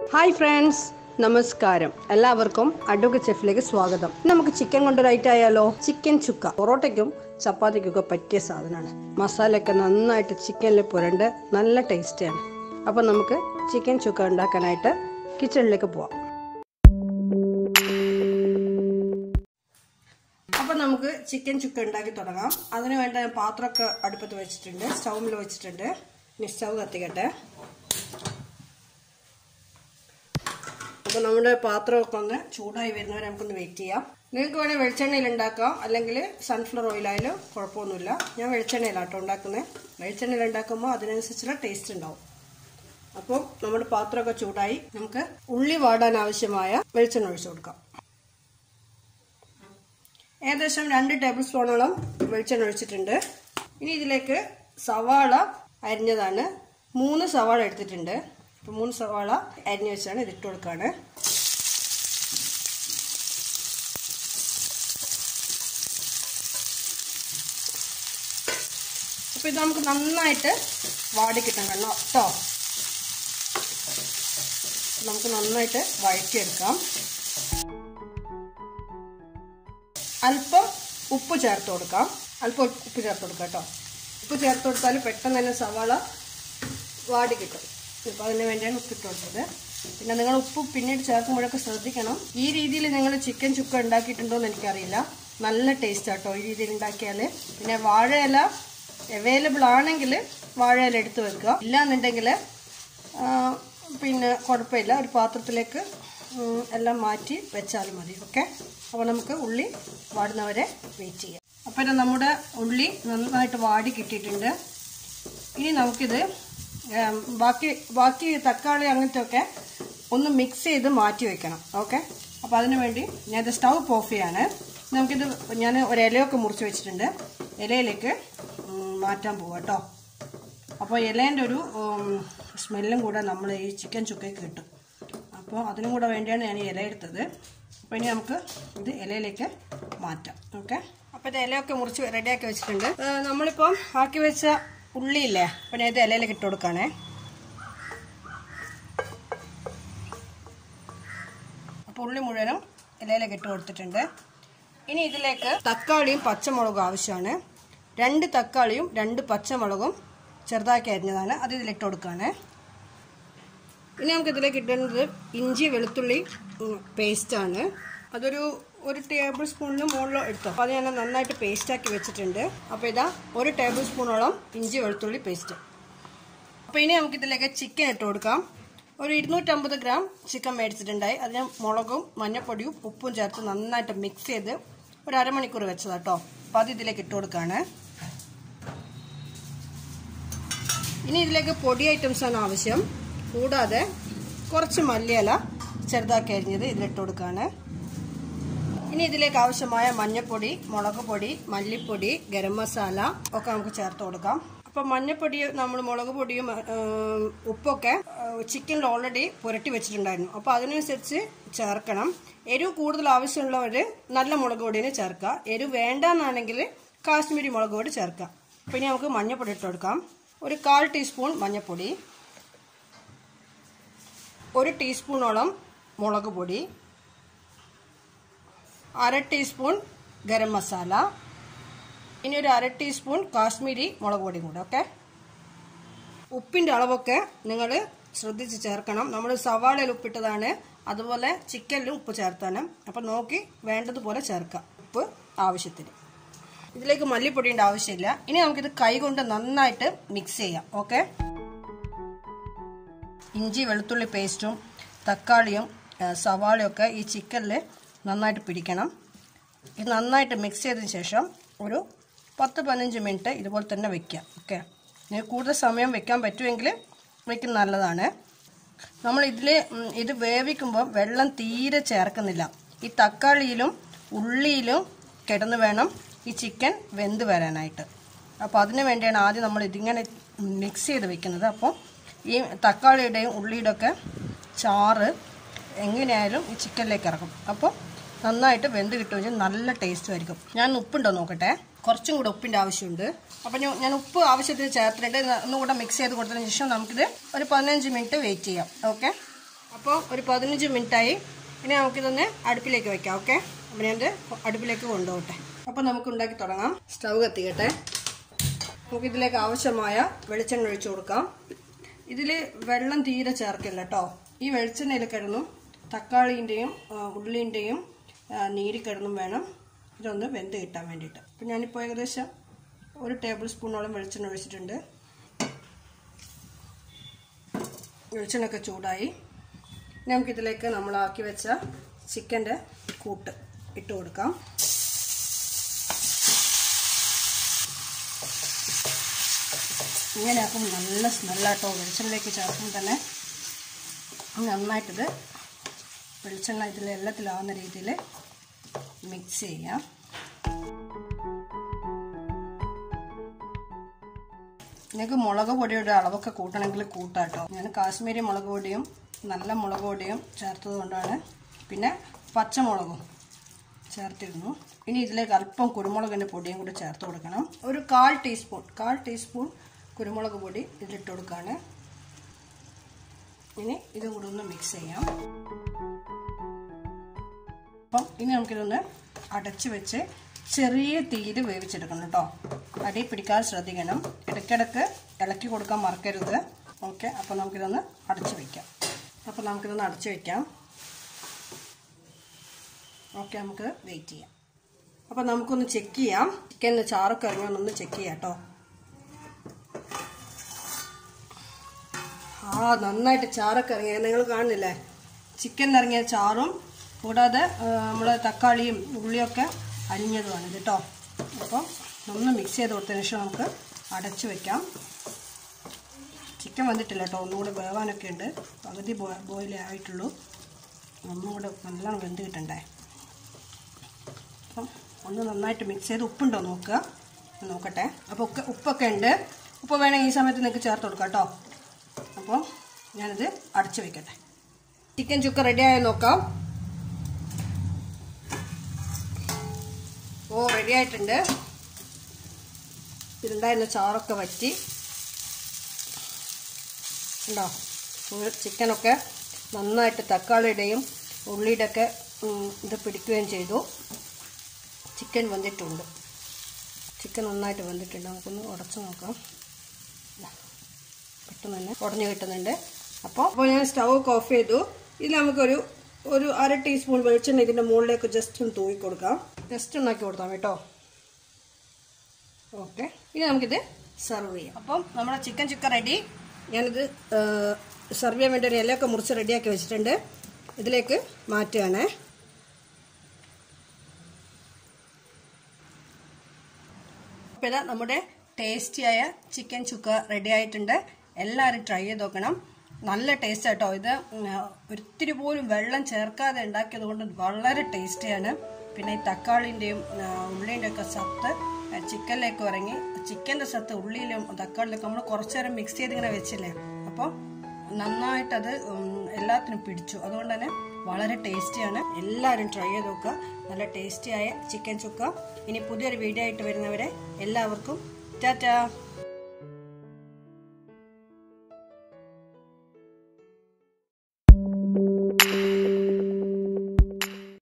hi friends നമസ്കാരം എല്ലാവർക്കും advocate ചെഫിലേക്ക് സ്വാഗതം ഇന്ന് നമുക്ക് ചിക്കൻ കൊണ്ടൊരു ഐറ്റം ആയാലോ ചിക്കൻ ചുക്ക പൊറോട്ടയ്ക്കും ചപ്പാത്തിക്കൊക്കെ പറ്റിയ സാധനമാണ് മസാലയൊക്കെ നന്നായിട്ട് ചിക്കനിൽ പുരണ്ട് നല്ല ടേസ്റ്റിയാണ് അപ്പോൾ നമുക്ക് ചിക്കൻ ചുക്ക ഉണ്ടാക്കാനായിട്ട് കിച്ചണിലേക്ക് പോവാം അപ്പോൾ നമുക്ക് ചിക്കൻ ചുക്ക ഉണ്ടാക്കി തുടങ്ങാം അതിന് വേണ്ട ഞാൻ പാത്രമൊക്കെ അടുപ്പത്ത് വെച്ചിട്ടുണ്ട് സ്റ്റൗമിൽ വെച്ചിട്ടുണ്ട് ഇനി സ്റ്റൗ കത്തിക്കട്ടെ അപ്പോൾ നമ്മുടെ പാത്രമൊക്കെ ഒന്ന് ചൂടായി വരുന്നവരെ നമുക്കൊന്ന് വെയിറ്റ് ചെയ്യാം നിങ്ങൾക്ക് വേണേൽ വെളിച്ചെണ്ണയിൽ ഉണ്ടാക്കാം അല്ലെങ്കിൽ സൺഫ്ലവർ ഓയിലായാലും കുഴപ്പമൊന്നുമില്ല ഞാൻ വെളിച്ചെണ്ണയിലാട്ടോ ഉണ്ടാക്കുന്നത് വെളിച്ചെണ്ണയിൽ ഉണ്ടാക്കുമ്പോൾ അതിനനുസരിച്ചുള്ള ടേസ്റ്റ് ഉണ്ടാവും അപ്പോൾ നമ്മുടെ പാത്രമൊക്കെ ചൂടായി നമുക്ക് ഉള്ളി വാടാൻ ആവശ്യമായ വെളിച്ചെണ്ണ ഒഴിച്ചു കൊടുക്കാം ഏകദേശം രണ്ട് ടേബിൾ സ്പൂണോളം വെളിച്ചെണ്ണ ഒഴിച്ചിട്ടുണ്ട് ഇനി ഇതിലേക്ക് സവാള അരിഞ്ഞതാണ് മൂന്ന് സവാള എടുത്തിട്ടുണ്ട് അപ്പോൾ മൂന്ന് സവാള അരിഞ്ഞു വെച്ചാണ് ഇതിട്ട് കൊടുക്കുകയാണ് അപ്പോൾ ഇത് നമുക്ക് നന്നായിട്ട് വാടി കിട്ടണം കേട്ടോ കേട്ടോ നമുക്ക് നന്നായിട്ട് വഴറ്റിയെടുക്കാം അല്പം ഉപ്പ് ചേർത്ത് കൊടുക്കാം അല്പം ഉപ്പ് ചേർത്ത് കൊടുക്കാം കേട്ടോ ഉപ്പ് ചേർത്ത് കൊടുത്താൽ പെട്ടെന്ന് തന്നെ സവാള വാടി കിട്ടും ഇപ്പോൾ അതിന് വേണ്ടിയാണ് ഉപ്പിട്ട് കൊടുത്തത് പിന്നെ നിങ്ങൾ ഉപ്പ് പിന്നീട് ചേർക്കുമ്പോഴൊക്കെ ശ്രദ്ധിക്കണം ഈ രീതിയിൽ നിങ്ങൾ ചിക്കൻ ചുക്ക ഉണ്ടാക്കിയിട്ടുണ്ടോ എന്ന് എനിക്കറിയില്ല നല്ല ടേസ്റ്റ് ആട്ടോ ഈ രീതിയിൽ ഉണ്ടാക്കിയാൽ പിന്നെ വാഴയില അവൈലബിൾ ആണെങ്കിൽ വാഴയില എടുത്ത് വെക്കുക ഇല്ലാന്നുണ്ടെങ്കിൽ പിന്നെ കുഴപ്പമില്ല ഒരു പാത്രത്തിലേക്ക് എല്ലാം മാറ്റി വെച്ചാൽ മതി ഓക്കെ അപ്പോൾ നമുക്ക് ഉള്ളി വാടുന്നവരെ വെയിറ്റ് ചെയ്യാം അപ്പോൾ ഇത് നമ്മുടെ ഉള്ളി നന്നായിട്ട് വാടി കിട്ടിയിട്ടുണ്ട് ഇനി നമുക്കിത് ബാക്കി ബാക്കി തക്കാളി അങ്ങനത്തെ ഒക്കെ ഒന്ന് മിക്സ് ചെയ്ത് മാറ്റി വെക്കണം ഓക്കെ അപ്പോൾ അതിന് വേണ്ടി ഞാനിത് സ്റ്റൗ ഓഫ് ചെയ്യാണ് നമുക്കിത് ഞാൻ ഒരു ഇലയൊക്കെ മുറിച്ച് വെച്ചിട്ടുണ്ട് ഇലയിലേക്ക് മാറ്റാൻ പോവാം കേട്ടോ അപ്പോൾ ഇലേൻ്റെ ഒരു സ്മെല്ലും കൂടെ നമ്മൾ ഈ ചിക്കൻ ചുക്കയ്ക്ക് കിട്ടും അപ്പോൾ അതിനും കൂടെ വേണ്ടിയാണ് ഞാൻ ഈ ഇല എടുത്തത് അപ്പോൾ ഇനി നമുക്ക് ഇത് ഇലയിലേക്ക് മാറ്റാം ഓക്കെ അപ്പോൾ ഇത് ഇലയൊക്കെ മുറിച്ച് റെഡിയാക്കി വെച്ചിട്ടുണ്ട് നമ്മളിപ്പം ആക്കി വെച്ച ഉള്ളിയില്ലേ അപ്പം ഞാൻ ഇത് ഇലയിലേക്ക് ഇട്ട് കൊടുക്കുകയാണേ അപ്പോൾ ഉള്ളി മുഴുവനും ഇലയിലേക്ക് ഇട്ട് കൊടുത്തിട്ടുണ്ട് ഇനി ഇതിലേക്ക് തക്കാളിയും പച്ചമുളകും ആവശ്യമാണ് രണ്ട് തക്കാളിയും രണ്ട് പച്ചമുളകും ചെറുതാക്കി അരിഞ്ഞതാണ് അത് ഇതിലിട്ട് കൊടുക്കുകയാണ് ഇനി നമുക്ക് ഇതിലേക്ക് ഇടുന്നത് ഇഞ്ചി വെളുത്തുള്ളി പേസ്റ്റാണ് അതൊരു ഒരു ടേബിൾ സ്പൂണിന് മുകളിൽ എടുത്തോ അപ്പോൾ അത് ഞാൻ നന്നായിട്ട് പേസ്റ്റാക്കി വെച്ചിട്ടുണ്ട് അപ്പോൾ ഇതാ ഒരു ടേബിൾ സ്പൂണോളം ഇഞ്ചി വെളുത്തുള്ളി പേസ്റ്റ് അപ്പോൾ ഇനി നമുക്ക് ഇതിലേക്ക് ചിക്കൻ ഇട്ട് കൊടുക്കാം ഒരു ഇരുന്നൂറ്റമ്പത് ഗ്രാം ചിക്കൻ മേടിച്ചിട്ടുണ്ടായി അതിന് മുളകും മഞ്ഞപ്പൊടിയും ഉപ്പും ചേർത്ത് നന്നായിട്ട് മിക്സ് ചെയ്ത് ഒരു അരമണിക്കൂർ വെച്ചതാട്ടോ അപ്പോൾ അത് ഇതിലേക്ക് ഇട്ട് കൊടുക്കുകയാണ് ഇനി ഇതിലേക്ക് പൊടി ഐറ്റംസ് ആണ് ആവശ്യം കൂടാതെ കുറച്ച് മല്ലിയില ചെറുതാക്കി അരിഞ്ഞത് ഇതിലിട്ട് കൊടുക്കുകയാണ് ഇനി ഇതിലേക്ക് ആവശ്യമായ മഞ്ഞൾപ്പൊടി മുളക് പൊടി മല്ലിപ്പൊടി ഗരം മസാല ഒക്കെ നമുക്ക് ചേർത്ത് കൊടുക്കാം അപ്പം മഞ്ഞൾപ്പൊടി നമ്മൾ മുളക് പൊടിയും ഉപ്പൊക്കെ ചിക്കനിൽ ഓൾറെഡി പുരട്ടി വെച്ചിട്ടുണ്ടായിരുന്നു അപ്പോൾ അതിനനുസരിച്ച് ചേർക്കണം എരിവ് കൂടുതൽ ആവശ്യമുള്ളവർ നല്ല മുളക് പൊടിനെ ചേർക്കുക എരിവ് വേണ്ടെന്നാണെങ്കിൽ കാശ്മീരി മുളക് പൊടി ചേർക്കുക അപ്പോൾ ഇനി നമുക്ക് മഞ്ഞൾപ്പൊടി ഇട്ട് കൊടുക്കാം ഒരു കാൽ ടീസ്പൂൺ മഞ്ഞൾപ്പൊടി ഒരു ടീസ്പൂണോളം മുളക് പൊടി അര ടീസ്പൂൺ ഗരം മസാല ഇനി ഒരു അര ടീസ്പൂൺ കാശ്മീരി മുളക് പൊടിയും കൂടെ ഓക്കെ ഉപ്പിൻ്റെ അളവൊക്കെ നിങ്ങൾ ശ്രദ്ധിച്ച് ചേർക്കണം നമ്മൾ സവാളയിൽ ഉപ്പിട്ടതാണ് അതുപോലെ ചിക്കനിലും ഉപ്പ് ചേർത്താണ് അപ്പം നോക്കി വേണ്ടതുപോലെ ചേർക്കാം ഉപ്പ് ആവശ്യത്തിന് ഇതിലേക്ക് മല്ലിപ്പൊടിയുടെ ആവശ്യമില്ല ഇനി നമുക്കിത് കൈ കൊണ്ട് നന്നായിട്ട് മിക്സ് ചെയ്യാം ഓക്കെ ഇഞ്ചി വെളുത്തുള്ളി പേസ്റ്റും തക്കാളിയും സവാളയും ഒക്കെ ഈ ചിക്കനിൽ നന്നായിട്ട് പിടിക്കണം ഇത് നന്നായിട്ട് മിക്സ് ചെയ്തതിന് ശേഷം ഒരു പത്ത് പതിനഞ്ച് മിനിറ്റ് ഇതുപോലെ തന്നെ വെക്കാം ഓക്കെ നിങ്ങൾക്ക് കൂടുതൽ സമയം വെക്കാൻ പറ്റുമെങ്കിൽ വെക്കുന്ന നല്ലതാണ് നമ്മൾ ഇതിൽ ഇത് വേവിക്കുമ്പോൾ വെള്ളം തീരെ ചേർക്കുന്നില്ല ഈ തക്കാളിയിലും ഉള്ളിയിലും കിടന്ന് വേണം ഈ ചിക്കൻ വെന്ത് വരാനായിട്ട് അപ്പോൾ അതിന് വേണ്ടിയാണ് ആദ്യം നമ്മൾ ഇതിങ്ങനെ മിക്സ് ചെയ്ത് വെക്കുന്നത് അപ്പോൾ ഈ തക്കാളിയുടെയും ഉള്ളിയുടെ ഒക്കെ ചാറ് എങ്ങനെയായാലും ഈ ചിക്കനിലേക്ക് ഇറക്കും അപ്പോൾ നന്നായിട്ട് വെന്ത് കിട്ടുമെങ്കിൽ നല്ല ടേസ്റ്റും ആയിരിക്കും ഞാൻ ഉപ്പുണ്ടോ നോക്കട്ടെ കുറച്ചും കൂടെ ഉപ്പിൻ്റെ ആവശ്യമുണ്ട് അപ്പം ഞാൻ ഞാൻ ഉപ്പ് ആവശ്യത്തിന് ചേർത്തിട്ട് ഒന്നുകൂടെ മിക്സ് ചെയ്ത് കൊടുത്തതിന് ശേഷം നമുക്കിത് ഒരു പതിനഞ്ച് മിനിറ്റ് വെയിറ്റ് ചെയ്യാം ഓക്കെ അപ്പോൾ ഒരു പതിനഞ്ച് മിനിറ്റായി ഇനി നമുക്കിതൊന്ന് അടുപ്പിലേക്ക് വെക്കാം ഓക്കെ അപ്പം ഞാൻ ഇത് അടുപ്പിലേക്ക് കൊണ്ടുപോകട്ടെ അപ്പോൾ നമുക്ക് ഉണ്ടാക്കി തുടങ്ങാം സ്റ്റൗ കത്തിക്കട്ടെ നമുക്കിതിലേക്ക് ആവശ്യമായ വെളിച്ചെണ്ണ ഒഴിച്ചു കൊടുക്കാം ഇതിൽ വെള്ളം തീരെ ചേർക്കില്ല കേട്ടോ ഈ വെളിച്ചെണ്ണയിൽ കിടന്നും തക്കാളീൻ്റെയും ഉള്ളിൻ്റെയും നീര് കിടന്നും വേണം ഇതൊന്ന് വെന്ത് കിട്ടാൻ വേണ്ടിയിട്ട് അപ്പം ഞാനിപ്പോൾ ഏകദേശം ഒരു ടേബിൾ സ്പൂണോളം വെളിച്ചെണ്ണ ഒഴിച്ചിട്ടുണ്ട് വെളിച്ചെണ്ണയൊക്കെ ചൂടായി ഇനി നമുക്കിതിലേക്ക് നമ്മളാക്കി വെച്ച ചിക്കൻ്റെ കൂട്ട് ഇട്ട് കൊടുക്കാം ഇങ്ങനെ ആക്കുമ്പോൾ നല്ല സ്മെല്ലാട്ടോ വെളിച്ചെണ്ണയിലേക്ക് ചേർക്കുമ്പോൾ തന്നെ നന്നായിട്ടിത് വെളിച്ചെണ്ണ ഇതിൽ എല്ലാത്തിലാവുന്ന രീതിയിൽ മിക്സ് ചെയ്യാം നിങ്ങൾക്ക് മുളക് പൊടിയുടെ അളവൊക്കെ കൂട്ടണമെങ്കിൽ കൂട്ടാട്ടോ ഞാൻ കാശ്മീരി മുളക് പൊടിയും നല്ല മുളക് പൊടിയും ചേർത്തത് കൊണ്ടാണ് പിന്നെ പച്ചമുളകും ചേർത്തിരുന്നു ഇനി ഇതിലേക്ക് അല്പം കുരുമുളകിൻ്റെ പൊടിയും കൂടി ചേർത്ത് കൊടുക്കണം ഒരു കാൽ ടീസ്പൂൺ കാൽ ടീസ്പൂൺ കുരുമുളക് പൊടി ഇതിലിട്ട് കൊടുക്കുകയാണ് ഇനി ഇതും കൂടി ഒന്ന് മിക്സ് ചെയ്യാം അപ്പം ഇനി നമുക്കിതൊന്ന് അടച്ച് വെച്ച് ചെറിയ തീയിൽ വേവിച്ചെടുക്കണം കേട്ടോ അടി പിടിക്കാൻ ശ്രദ്ധിക്കണം ഇടയ്ക്കിടയ്ക്ക് ഇളക്കി കൊടുക്കാൻ മറക്കരുത് ഓക്കെ അപ്പോൾ നമുക്കിതൊന്ന് അടച്ച് വയ്ക്കാം അപ്പോൾ നമുക്കിതൊന്ന് അടച്ച് വയ്ക്കാം ഓക്കെ നമുക്ക് വെയിറ്റ് ചെയ്യാം അപ്പോൾ നമുക്കൊന്ന് ചെക്ക് ചെയ്യാം ചിക്കനിൽ ചാറൊക്കെ ഇറങ്ങിയൊന്നൊന്ന് ചെക്ക് ചെയ്യാം കേട്ടോ ആ നന്നായിട്ട് ചാറൊക്കെ ഇറങ്ങിയ നിങ്ങൾ കാണുന്നില്ലേ ചിക്കൻ ഇറങ്ങിയ ചാറും കൂടാതെ നമ്മൾ തക്കാളിയും ഉള്ളിയൊക്കെ അരിഞ്ഞതുമാണ് കേട്ടോ അപ്പം ഒന്ന് മിക്സ് ചെയ്ത് കൊടുത്തതിന് ശേഷം നമുക്ക് അടച്ചു വെക്കാം ചിക്കൻ വന്നിട്ടില്ല കേട്ടോ ഒന്നുകൂടെ വേവാനൊക്കെ ഉണ്ട് പകുതി ബോയിൽ ആയിട്ടുള്ളൂ ഒന്നും കൂടെ നല്ലോണം വെന്ത് കിട്ടണ്ടേ അപ്പം ഒന്ന് നന്നായിട്ട് മിക്സ് ചെയ്ത് ഉപ്പുണ്ടോ നോക്കുക നോക്കട്ടെ അപ്പോൾ ഉപ്പ് ഉപ്പൊക്കെ ഉണ്ട് ഉപ്പ് വേണമെങ്കിൽ ഈ സമയത്ത് നിങ്ങൾക്ക് ചേർത്ത് കൊടുക്കാം കേട്ടോ അപ്പോൾ ഞാനിത് അടച്ചു വെക്കട്ടെ ചിക്കൻ ചുക്ക റെഡിയായി നോക്കാം ഓ റെഡി ആയിട്ടുണ്ട് ഇതിലുണ്ടായിരുന്ന ചാറൊക്കെ വറ്റി ഉണ്ടോ ചിക്കനൊക്കെ നന്നായിട്ട് തക്കാളിയുടെയും ഉള്ളിയുടെ ഒക്കെ ഇത് പിടിക്കുകയും ചെയ്തു ചിക്കൻ വന്നിട്ടുണ്ട് ചിക്കൻ നന്നായിട്ട് വന്നിട്ടുണ്ട് നമുക്കൊന്ന് ഉടച്ചു നോക്കാം പെട്ടെന്ന് തന്നെ ഉടഞ്ഞു കിട്ടുന്നുണ്ട് അപ്പോൾ അപ്പോൾ ഞാൻ സ്റ്റൗ ഒക്കെ ഓഫ് ചെയ്തു ഇതിൽ നമുക്കൊരു ഒരു അര ടീസ്പൂൺ വെളിച്ചെണ്ണ ഇതിൻ്റെ മുകളിലേക്ക് ജസ്റ്റ് ഒന്ന് തൂക്കി കൊടുക്കാം ജസ്റ്റ് ഒന്നാക്കി കൊടുത്താൽ കേട്ടോ ഓക്കെ ഇനി നമുക്കിത് സെർവ് ചെയ്യാം അപ്പം നമ്മുടെ ചിക്കൻ ചുക്ക റെഡി ഞാനിത് സെർവ് ചെയ്യാൻ വേണ്ടി ഒരു ഇലയൊക്കെ മുറിച്ച് റെഡിയാക്കി വെച്ചിട്ടുണ്ട് ഇതിലേക്ക് മാറ്റുകയാണേ അപ്പോൾ ഇതാ നമ്മുടെ ടേസ്റ്റിയായ ചിക്കൻ ചുക്ക റെഡി ആയിട്ടുണ്ട് എല്ലാവരും ട്രൈ ചെയ്ത് നോക്കണം നല്ല ടേസ്റ്റ് ആട്ടോ ഇത് ഒത്തിരി പോലും വെള്ളം ചേർക്കാതെ ഉണ്ടാക്കിയത് കൊണ്ട് വളരെ ടേസ്റ്റിയാണ് പിന്നെ ഈ തക്കാളിൻ്റെയും ഉള്ളിൻ്റെ ഒക്കെ സത്ത് ചിക്കനിലേക്ക് ഇറങ്ങി ചിക്കൻ്റെ സത്ത് ഉള്ളിയിലും തക്കാളിയിലൊക്കെ നമ്മൾ കുറച്ചു നേരം മിക്സ് ചെയ്ത് ഇങ്ങനെ വെച്ചില്ലേ അപ്പോൾ നന്നായിട്ടത് എല്ലാത്തിനും പിടിച്ചു അതുകൊണ്ട് തന്നെ വളരെ ടേസ്റ്റിയാണ് എല്ലാവരും ട്രൈ ചെയ്ത് നോക്കുക നല്ല ടേസ്റ്റിയായ ചിക്കൻ ചുക്ക ഇനി പുതിയൊരു വീഡിയോ ആയിട്ട് വരുന്നവരെ എല്ലാവർക്കും ടാറ്റാ